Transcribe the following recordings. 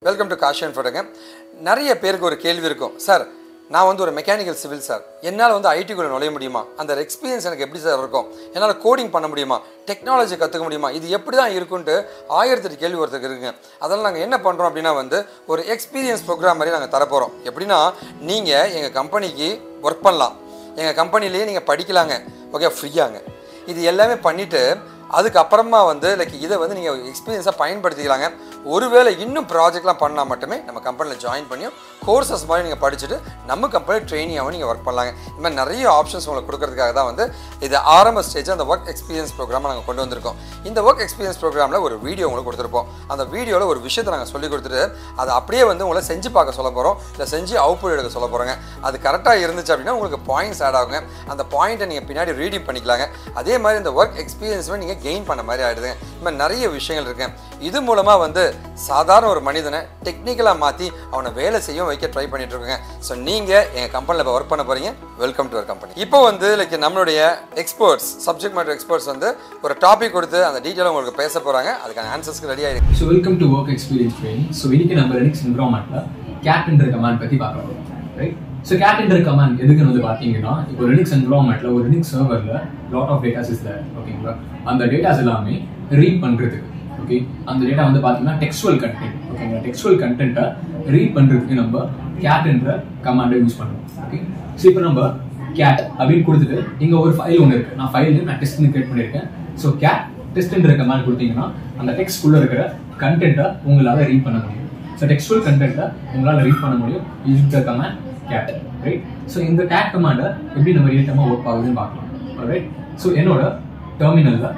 welcome to Gaussian ஃபோட்டோங்க நிறைய பேருக்கு ஒரு கேள்வி இருக்கும் சார் நான் வந்து ஒரு மெக்கானிக்கல் சிவில் சார் என்னால் வந்து ஐடிக்குள்ளே நுழைய முடியுமா அந்த எக்ஸ்பீரியன்ஸ் எனக்கு எப்படி சார் இருக்கும் என்னால் கோடிங் பண்ண முடியுமா டெக்னாலஜி கற்றுக்க முடியுமா இது எப்படி தான் இருக்குன்ட்டு ஆயிரத்தெட்டு கேள்வி ஒருத்தருக்கு இருக்குங்க அதெல்லாம் நாங்கள் என்ன பண்ணுறோம் அப்படின்னா வந்து ஒரு எக்ஸ்பீரியன்ஸ் ப்ரோக்ராம் மாதிரி நாங்கள் தரப்போகிறோம் எப்படின்னா நீங்கள் எங்கள் கம்பெனிக்கு ஒர்க் பண்ணலாம் எங்கள் கம்பெனிலேயே நீங்கள் படிக்கலாங்க ஓகே ஃப்ரீயாங்க இது எல்லாமே பண்ணிவிட்டு அதுக்கப்புறமா வந்து லைக் இதை வந்து நீங்கள் எக்ஸ்பீரியன்ஸாக பயன்படுத்திக்கலாங்க ஒருவேளை இன்னும் ப்ராஜெக்ட்லாம் பண்ணால் மட்டுமே நம்ம கம்பெனியில் ஜாயின் பண்ணியும் கோர்சஸ் மாதிரி நீங்கள் படிச்சுட்டு நம்ம கம்பெனி ட்ரெயினியாகவும் நீங்கள் ஒர்க் பண்ணலாங்க இந்த மாதிரி நிறைய ஆப்ஷன்ஸ் உங்களுக்கு கொடுக்கறதுக்காக தான் வந்து இது ஆரம்ப ஸ்டேஜ் அந்த ஒர்க் எக்ஸ்பீரியன்ஸ் ப்ரோக்ராமை நாங்கள் கொண்டு வந்திருக்கோம் இந்த ஒர்க் எக்ஸ்பீரியன்ஸ் ப்ரோக்ராமில் ஒரு வீடியோ உங்களுக்கு கொடுத்துருப்போம் அந்த வீடியோவில் ஒரு விஷயத்தை நாங்கள் சொல்லி கொடுத்துட்டு அதை அப்படியே வந்து உங்களை செஞ்சு பார்க்க சொல்ல போகிறோம் இல்லை செஞ்சு அவுட்புட் எடுக்க சொல்ல போகிறோங்க அது கரெக்டாக இருந்துச்சு அப்படின்னா உங்களுக்கு பாயிண்ட்ஸ் ஆட் ஆகுங்க அந்த பாயிண்ட்டை நீங்கள் பின்னாடி ரீடிங் பண்ணிக்கலாங்க அதே மாதிரி இந்த ஒர்க் எக்ஸ்பீரியன்ஸுமே நீங்கள் கெயின் பண்ண மாதிரி ஆகிடுதுங்க இந்த மாதிரி நிறைய விஷயங்கள் இருக்கு இது மூலமாக வந்து சாதாரண ஒரு மனிதனை டெக்னிக்கலாக மாற்றி அவனை வேலை செய்ய வைக்க ட்ரை பண்ணிட்டு இருக்கோங்க ஸோ நீங்கள் எங்கள் கம்பெனியில் இப்போ ஒர்க் பண்ண போகிறீங்க வெல்கம் டு அவர் கம்பெனி இப்போ வந்து லைக் நம்மளுடைய எக்ஸ்பர்ட்ஸ் சப்ஜெக்ட் மேட்டர் எக்ஸ்பர்ட்ஸ் வந்து ஒரு டாபிக் கொடுத்து அந்த டீட்டெயில் உங்களுக்கு பேச போகிறாங்க அதுக்கான ஆன்சர்ஸ்க்கு ரெடி ஆகிருக்கு so welcome to work experience training so இன்னைக்கு நம்ம லினக்ஸ் என்விரான்மெண்ட்ல கேட்ன்ற கமாண்ட் பத்தி பார்க்க போறோம் ரைட் ஸோ கேட்ன்ற கமாண்ட் எதுக்குன்னு வந்து பார்த்தீங்கன்னா இப்போ லினக்ஸ் என்விரான்மெண்ட்ல ஒரு லினக்ஸ் சர்வர்ல lot of datas is there ஓகேங்களா அந்த டேட்டாஸ் எல்லாமே ரீட் பண்றதுக்கு ஓகே அந்த டேட்டா வந்து பார்த்தீங்கன்னா டெக்ஸ்டுவல் கண்டென்ட் ஓகேங்களா டெக்ஸ்டுவல் கண்டென்ட்டை ரீட் பண்றதுக்கு நம்ம கேட்ன்ற கமாண்டை யூஸ் பண்ணுவோம் ஓகே ஸோ இப்போ நம்ம கேட் அப்படின்னு கொடுத்துட்டு இங்க ஒரு ஃபைல் ஒன்று இருக்கு நான் ஃபைல் நான் டெஸ்ட்னு கிரியேட் பண்ணியிருக்கேன் ஸோ கேட் டெஸ்ட்ன்ற கமாண்ட் கொடுத்தீங்கன்னா அந்த டெக்ஸ்ட் உள்ள இருக்கிற கண்டென்ட்டை உங்களால ரீட் பண்ண முடியும் ஸோ டெக்ஸ்டுவல் கண்டென்ட்டை உங்களால ரீட் பண்ண முடியும் use the command cat right so இந்த கேட் கமாண்டை எப்படி நம்ம ரியல் டைமாக ஒர்க் ஆகுதுன்னு பார்க்கலாம் ரைட் ஸோ என்னோட டெர்மினல்ல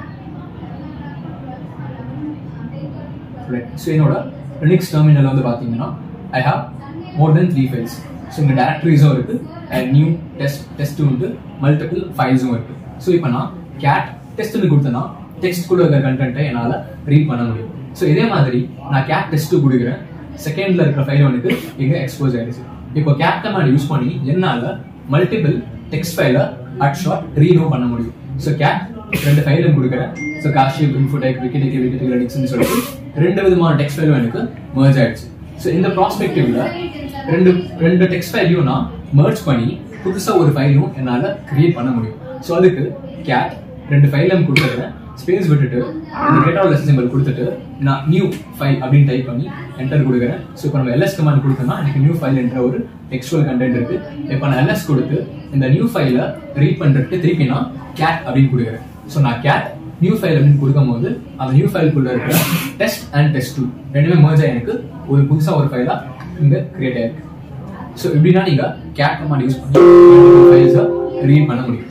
ஸோ என்னோட லினிக்ஸ் டெர்மினல் வந்து பார்த்தீங்கன்னா I have more than three files so இங்கே டேரக்டரிஸும் இருக்கு அண்ட் நியூ டெஸ்ட் டெஸ்ட்டும் உண்டு மல்டிபிள் ஃபைல்ஸும் இருக்கு ஸோ இப்போ நான் கேட் டெஸ்ட்னு கொடுத்தேன்னா டெஸ்ட்குள்ள இருக்கிற கண்டென்ட்டை என்னால் ரீட் பண்ண முடியும் ஸோ இதே மாதிரி நான் கேட் டெஸ்ட் கொடுக்குறேன் செகண்ட்ல இருக்கிற ஃபைல் வந்துட்டு இங்கே எக்ஸ்போஸ் ஆயிடுச்சு இப்போ கேட் கமாண்ட் யூஸ் பண்ணி என்னால் மல்டிபிள் டெக்ஸ்ட் ஃபைலை அட் ஷார்ட் ரீடும் பண்ண முடியும் ஸோ கேட் ரெண்டு ஃபைலும் கொடுக்குறேன் ஸோ காஷிப் இன்ஃபோடெக் விக்கிடெக் விக்கிடெக் லினிக்ஸ்னு சொல்லிட்டு ரெண்டு விதமான டெக்ஸ்ட் ஃபைலும் எனக்கு merge ஆயிடுச்சு ஸோ இந்த ப்ராஸ்பெக்டிவ்ல ரெண்டு ரெண்டு டெக்ஸ்ட் ஃபைலையும் நான் merge பண்ணி புதுசா ஒரு ஃபைலும் என்னால கிரியேட் பண்ண முடியும் ஸோ அதுக்கு கேட் ரெண்டு ஃபைலும் கொடுத்துருக்கேன் ஸ்பேஸ் விட்டுட்டு இந்த டேட்டா சிம்பிள் கொடுத்துட்டு நான் நியூ ஃபைல் அப்படின்னு டைப் பண்ணி என்டர் கொடுக்குறேன் ஸோ இப்போ நம்ம எல்எஸ் கமாண்ட் கொடுத்தோம்னா எனக்கு நியூ ஃபைல் என்ற ஒரு டெக்ஸ்டுவல் கண்டென்ட் இருக்கு இப்போ நான் எல்எஸ் கொடுத்து இந்த நியூ ஃபைலை ரீட் பண்றதுக்கு திருப்பி நான் கேட் அப்படின்னு கொடுக்குறேன் ஸோ நான் கேட் நியூ ஃபைல் அப்படின்னு கொடுக்கும்போது அந்த நியூ ஃபைலுக்குள்ள இருக்கிற டெஸ்ட் அண்ட் டெஸ்ட் டூ ரெண்டுமே merge ஆகி எனக்கு ஒரு புதுசா ஒரு ஃபைலா இங்க கிரியேட் ஆயிருக்கு ஸோ இப்படின்னா நீங்க கேட் கமாண்ட் யூஸ் பண்ணி ஃபைல்ஸை ரீட் பண்ண முடியும்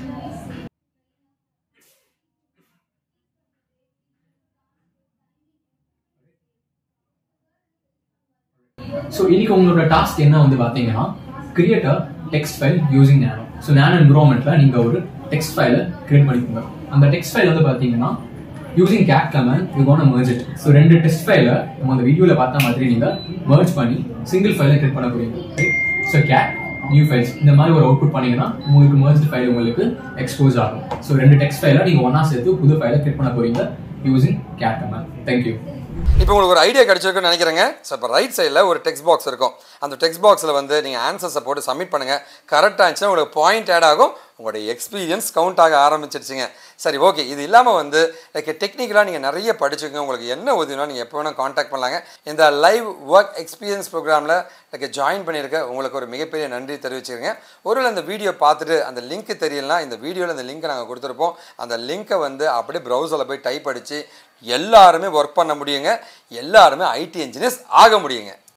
ஸோ இன்னைக்கு உங்களோட டாஸ்க் என்ன வந்து பார்த்தீங்கன்னா create a text file using nano so nano என்விரான்மெண்ட்ல நீங்க ஒரு டெக்ஸ்ட் ஃபைலை கிரியேட் பண்ணிக்கோங்க அந்த டெக்ஸ்ட் ஃபைல் வந்து பார்த்தீங்கன்னா using cat command you can merge it so ரெண்டு டெக்ஸ்ட் ஃபைலை நம்ம அந்த வீடியோல பார்த்த மாதிரி நீங்க merge பண்ணி சிங்கிள் ஃபைலை கிரியேட் பண்ண போறீங்க ஸோ கேட் நியூ ஃபைல்ஸ் இந்த மாதிரி ஒரு அவுட்புட் பண்ணீங்கன்னா உங்களுக்கு merged ஃபைல் உங்களுக்கு எக்ஸ்போஸ் ஆகும் ஸோ ரெண்டு டெக்ஸ்ட் ஃபைலை நீங்க ஒண்ணா சேர்த்து புது ஃபைலை கிரியேட் பண்ண போறீங்க யூசிங் கேட் கமன் தேங்க்யூ இப்போ உங்களுக்கு ஒரு ஐடியா கிடைச்சிருக்குன்னு நினைக்கிறேங்க ஸோ இப்போ ரைட் சைடில் ஒரு டெக்ஸ்ட் பாக்ஸ் இருக்கும் அந்த டெக்ஸ்ட் பாக்ஸில் வந்து நீங்கள் ஆன்சர்ஸை போட்டு சப்மிட் பண்ணுங்கள் கரெக்டாக இருந்துச்சுன்னா உங்களுக்கு பாயிண்ட் ஆட் ஆகும் உங்களுடைய எக்ஸ்பீரியன்ஸ் கவுண்ட் ஆக ஆரம்பிச்சிருச்சுங்க சரி ஓகே இது இல்லாமல் வந்து லைக் டெக்னிக்கலாக நீங்கள் நிறைய படிச்சுக்கோங்க உங்களுக்கு என்ன உதவினா நீங்கள் எப்போ வேணால் காண்டாக்ட் பண்ணலாங்க இந்த லைவ் ஒர்க் எக்ஸ்பீரியன்ஸ் ப்ரோக்ராமில் லைக் ஜாயின் பண்ணியிருக்க உங்களுக்கு ஒரு மிகப்பெரிய நன்றி தெரிவிச்சுருங்க ஒருவேளை அந்த வீடியோ பார்த்துட்டு அந்த லிங்க் தெரியலனா இந்த வீடியோவில் அந்த லிங்க்கை நாங்கள் கொடுத்துருப்போம் அந்த லிங்க்கை வந்து அப்படியே ப்ரௌசரில் போய் டைப் அடித்து எல்லாருமே ஒர்க் பண்ண முடியுங்க எல்லாருமே ஐடி இன்ஜினியர்ஸ் ஆக முடியுங்க